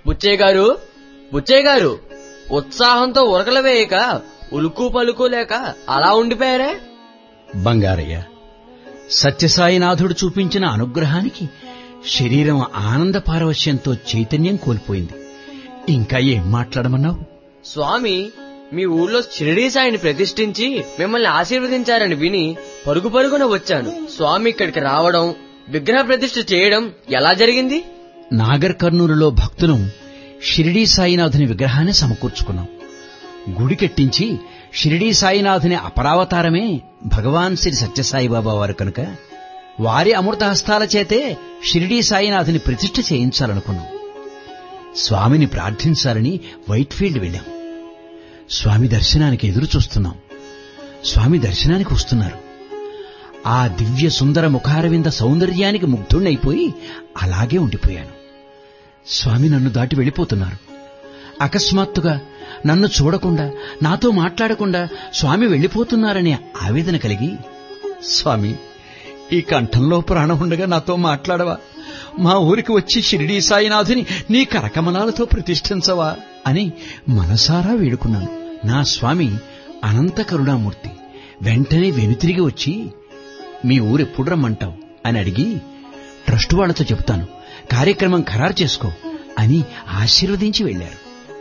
బుచ్చయ్య గారు బుచ్చయ్య గారు ఉత్సాహంతో ఉరకలు వేయక ఉలుకు పలుకు లేక అలా ఉండిపోయారే బంగారయ్య సత్యసాయినాథుడు చూపించిన అనుగ్రహానికి శరీరం ఆనంద పారవశ్యంతో చైతన్యం కోల్పోయింది ఇంకా ఏం మాట్లాడమన్నావు స్వామి మీ ఊళ్ళో షిరిడీ సాయిని ప్రతిష్ఠించి మిమ్మల్ని ఆశీర్వదించారని విని పరుగు పరుగున వచ్చాను స్వామి ఇక్కడికి రావడం విగ్రహ ప్రతిష్ఠ చేయడం ఎలా జరిగింది నాగర్ కర్నూలులో భక్తులం షిరిడీ సాయినాథుని విగ్రహాన్ని సమకూర్చుకున్నాం గుడి కట్టించి షిరిడీ సాయినాథుని అపరావతారమే భగవాన్ శ్రీ సత్యసాయిబాబా వారు కనుక వారి అమృత హస్తాల చేతే షిరిడీ సాయినాథుని ప్రతిష్ఠ చేయించాలనుకున్నాం స్వామిని ప్రార్థించాలని వైట్ఫీల్డ్ వెళ్ళాం స్వామి దర్శనానికి ఎదురు చూస్తున్నాం స్వామి దర్శనానికి వస్తున్నారు ఆ దివ్య సుందర ముఖారవింద సౌందర్యానికి ముగ్ధుణ్ణైపోయి అలాగే ఉండిపోయాను స్వామి నన్ను దాటి వెళ్ళిపోతున్నారు అకస్మాత్తుగా నన్ను చూడకుండా నాతో మాట్లాడకుండా స్వామి వెళ్ళిపోతున్నారనే ఆవేదన కలిగి స్వామి ఈ కంఠంలో ప్రాణం ఉండగా నాతో మాట్లాడవా మా ఊరికి వచ్చి షిరిడీ సాయినాథుని నీ కరకమలాలతో ప్రతిష్ఠించవా అని మనసారా వేడుకున్నాను నా స్వామి అనంత కరుణామూర్తి వెంటనే వెనుతిరిగి వచ్చి మీ ఊరెప్పుడు రమ్మంటావు అని అడిగి ట్రస్ట్ వాళ్లతో చెప్తాను కార్యక్రమం ఖరారు చేసుకో అని ఆశీర్వదించి వెళ్లారు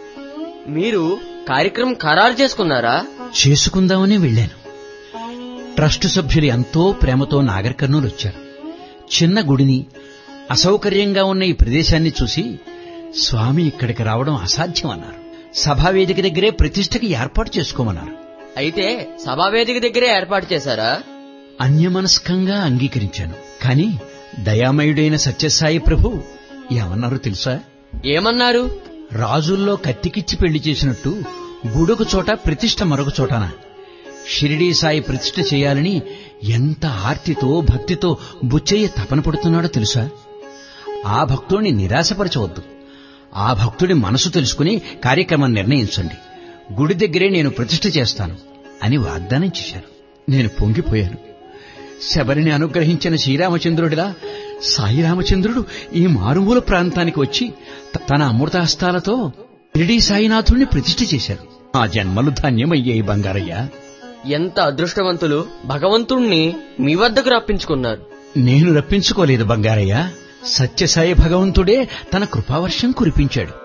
మీరు కార్యక్రమం ఖరారు చేసుకున్నారా చేసుకుందామని వెళ్ళాను ట్రస్ట్ సభ్యులు ఎంతో ప్రేమతో నాగర్ కర్నూలు వచ్చారు చిన్న గుడిని అసౌకర్యంగా ఉన్న ఈ ప్రదేశాన్ని చూసి స్వామి ఇక్కడికి రావడం అసాధ్యం అన్నారు సభావేదిక దగ్గరే ప్రతిష్టకి ఏర్పాటు చేసుకోమన్నారు అయితే సభావేదిక దగ్గరే ఏర్పాటు చేశారా అన్యమనస్కంగా అంగీకరించాను కాని దయామయుడైన సత్యసాయి ప్రభు ఏమన్నారో తెలుసా ఏమన్నారు రాజుల్లో కత్తికిచ్చి పెళ్లి చేసినట్టు గుడొక చోట ప్రతిష్ట మరొక చోటన షిరిడీ సాయి ప్రతిష్ట చేయాలని ఎంత ఆర్తితో భక్తితో బుచ్చయ్య తపన పడుతున్నాడో తెలుసా ఆ భక్తుడిని నిరాశపరచవద్దు ఆ భక్తుడి మనసు తెలుసుకుని కార్యక్రమం నిర్ణయించండి గుడి దగ్గరే నేను ప్రతిష్ట చేస్తాను అని వాగ్దానం చేశారు నేను పొంగిపోయాను శబరిని అనుగ్రహించిన శ్రీరామచంద్రుడిలా సాయి రామచంద్రుడు ఈ మారుమూల ప్రాంతానికి వచ్చి త- తన అమృతహస్తాలతో షిరిడీ సాయినాథుణ్ణి ప్రతిష్ఠ చేశారు ఆ జన్మలు ధన్యమయ్యాయి బంగారయ్య ఎంత అదృష్టవంతులు భగవంతుణ్ణి మీ వద్దకు రప్పించుకున్నారు నేను రప్పించుకోలేదు బంగారయ్య సత్యసాయి భగవంతుడే తన కృపావర్షం కురిపించాడు